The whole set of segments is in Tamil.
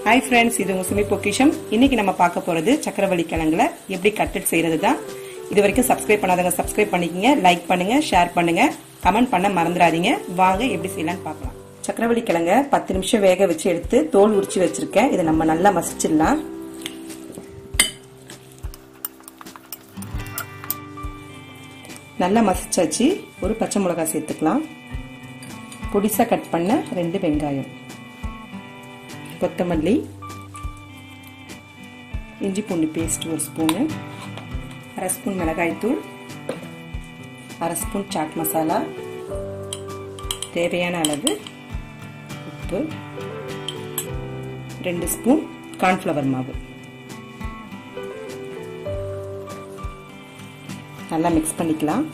ஹாய் ஃப்ரெண்ட்ஸ் இது உங்க சுமி பொக்கிஷம் இன்னைக்கு நம்ம பார்க்க போறது சக்கரவள்ளி கிழங்குல எப்படி கட்லெட் செய்யறது தான் இது வரைக்கும் சப்ஸ்கிரைப் பண்ணாதவங்க சப்ஸ்கிரைப் பண்ணிக்கங்க லைக் பண்ணுங்க ஷேர் பண்ணுங்க கமெண்ட் பண்ண மறந்துடாதீங்க வாங்க எப்படி செய்யலாம்னு பார்க்கலாம் சக்கரவள்ளி கிழங்க பத்து நிமிஷம் வேக வச்சு எடுத்து தோல் உரிச்சு வச்சிருக்கேன் இதை நம்ம நல்லா மசிச்சிடலாம் நல்லா மசிச்சாச்சு ஒரு பச்சை மிளகாய் சேர்த்துக்கலாம் பொடிசா கட் பண்ண ரெண்டு வெங்காயம் கொத்தமல்லி இஞ்சி பூண்டு பேஸ்ட் ஒரு ஸ்பூனு அரை ஸ்பூன் மிளகாய்த்தூள் அரை ஸ்பூன் சாட் மசாலா தேவையான அளவு உப்பு ரெண்டு ஸ்பூன் கார்ன்ஃப்ளவர் மாவு நல்லா மிக்ஸ் பண்ணிக்கலாம்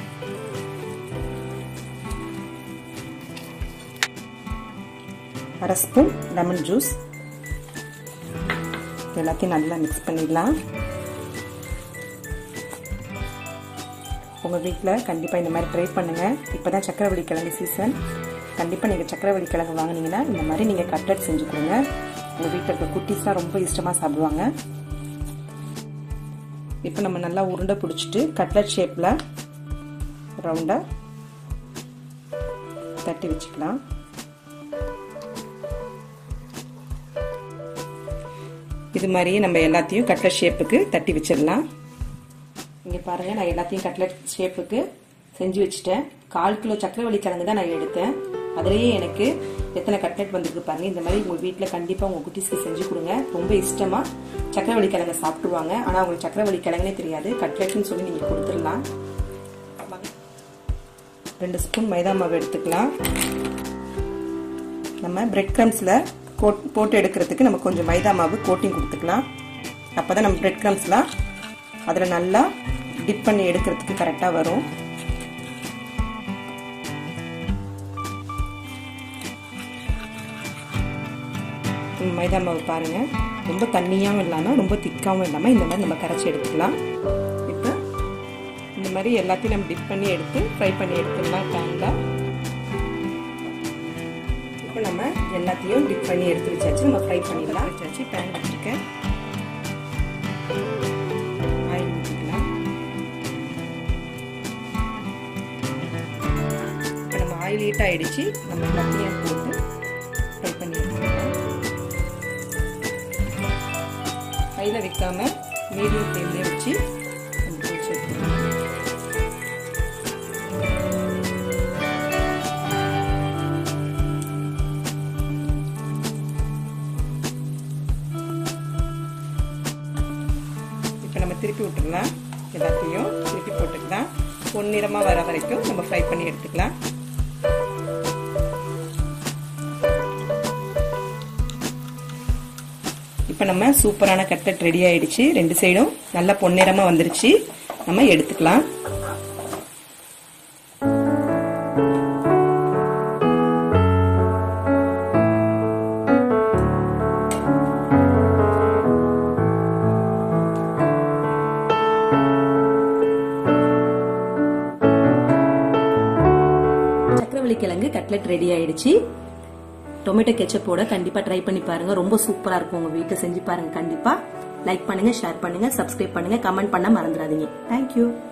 அரை ஸ்பூன் லெமன் ஜூஸ் எல்லாத்தையும் நல்லா மிக்ஸ் பண்ணிடலாம் உங்கள் வீட்டில் கண்டிப்பாக இந்த மாதிரி ட்ரை பண்ணுங்கள் இப்போ தான் சக்கரவள்ளி கிழங்கு சீசன் கண்டிப்பாக நீங்கள் சக்கரவள்ளி கிழங்கு வாங்கினீங்கன்னா இந்த மாதிரி நீங்கள் கட்லெட் செஞ்சு கொடுங்க உங்கள் வீட்டில் இருக்க குட்டீஸ்லாம் ரொம்ப இஷ்டமாக சாப்பிடுவாங்க இப்போ நம்ம நல்லா உருண்டை பிடிச்சிட்டு கட்லெட் ஷேப்பில் ரவுண்டாக தட்டி வச்சுக்கலாம் இது மாதிரியே நம்ம எல்லாத்தையும் கட்லெட் ஷேப்புக்கு தட்டி வச்சிடலாம் இங்கே பாருங்கள் நான் எல்லாத்தையும் கட்லெட் ஷேப்புக்கு செஞ்சு வச்சுட்டேன் கால் கிலோ சக்கரவள்ளி கிழங்கு தான் நான் எடுத்தேன் அதுலேயே எனக்கு எத்தனை கட்லெட் வந்திருக்கு பாருங்க இந்த மாதிரி உங்கள் வீட்டில் கண்டிப்பாக உங்கள் குட்டீஸ்க்கு செஞ்சு கொடுங்க ரொம்ப இஷ்டமாக சக்கரவள்ளி கிழங்கு சாப்பிடுவாங்க ஆனால் அவங்களுக்கு சக்கரவள்ளி கிழங்குனே தெரியாது கட்லெட்னு சொல்லி நீங்கள் கொடுத்துடலாம் ரெண்டு ஸ்பூன் மைதா மாவு எடுத்துக்கலாம் நம்ம பிரெட் க்ரம்ஸில் கோட் போட்டு எடுக்கிறதுக்கு நம்ம கொஞ்சம் மைதா மாவு கோட்டிங் கொடுத்துக்கலாம் அப்போ தான் நம்ம பிரெட் க்ரம்ஸ்லாம் அதில் நல்லா டிப் பண்ணி எடுக்கிறதுக்கு கரெக்டாக வரும் மைதா மாவு பாருங்கள் ரொம்ப தண்ணியாகவும் இல்லாமல் ரொம்ப திக்காகவும் இல்லாமல் இந்த மாதிரி நம்ம கரைச்சி எடுத்துக்கலாம் இப்போ இந்த மாதிரி எல்லாத்தையும் நம்ம டிப் பண்ணி எடுத்து ஃப்ரை பண்ணி எடுத்துடலாம் பேனில் இப்போ நம்ம எல்லாத்தையும் டிப் பண்ணி எடுத்து வச்சாச்சு நம்ம ஃப்ரை பண்ணிடலாம் வச்சாச்சு பேன் வச்சுருக்கேன் ஆயில் ஊற்றிக்கலாம் இப்போ நம்ம ஆயில் ஹீட் ஆகிடுச்சு நம்ம எல்லாத்தையும் போட்டு ஃப்ரை பண்ணி எடுத்துக்கலாம் கையில் வைக்காம மீடியம் ஃப்ளேம்லேயே வச்சு பொரிச்சு எடுத்துக்கலாம் இப்போ நம்ம திருப்பி விட்டுடலாம் எல்லாத்தையும் திருப்பி போட்டுக்கலாம் பொன்னிறமாக வர வரைக்கும் நம்ம ஃப்ரை பண்ணி எடுத்துக்கலாம் இப்போ நம்ம சூப்பரான கட்லெட் ரெடி ஆயிடுச்சு ரெண்டு சைடும் நல்லா பொன்னிறமாக வந்துருச்சு நம்ம எடுத்துக்கலாம் சக்கரவள்ளி கிழங்கு கட்லெட் ரெடி ஆயிடுச்சு டொமேட்டோ கெச்சப்போட கண்டிப்பா ட்ரை பண்ணி பாருங்க ரொம்ப சூப்பரா இருக்கும் உங்க வீட்டை செஞ்சு பாருங்க கண்டிப்பா லைக் பண்ணுங்க ஷேர் பண்ணுங்க சப்ஸ்கிரைப் பண்ணுங்க கமெண்ட் பண்ண மறந்துடாதீங்க தேங்க்யூ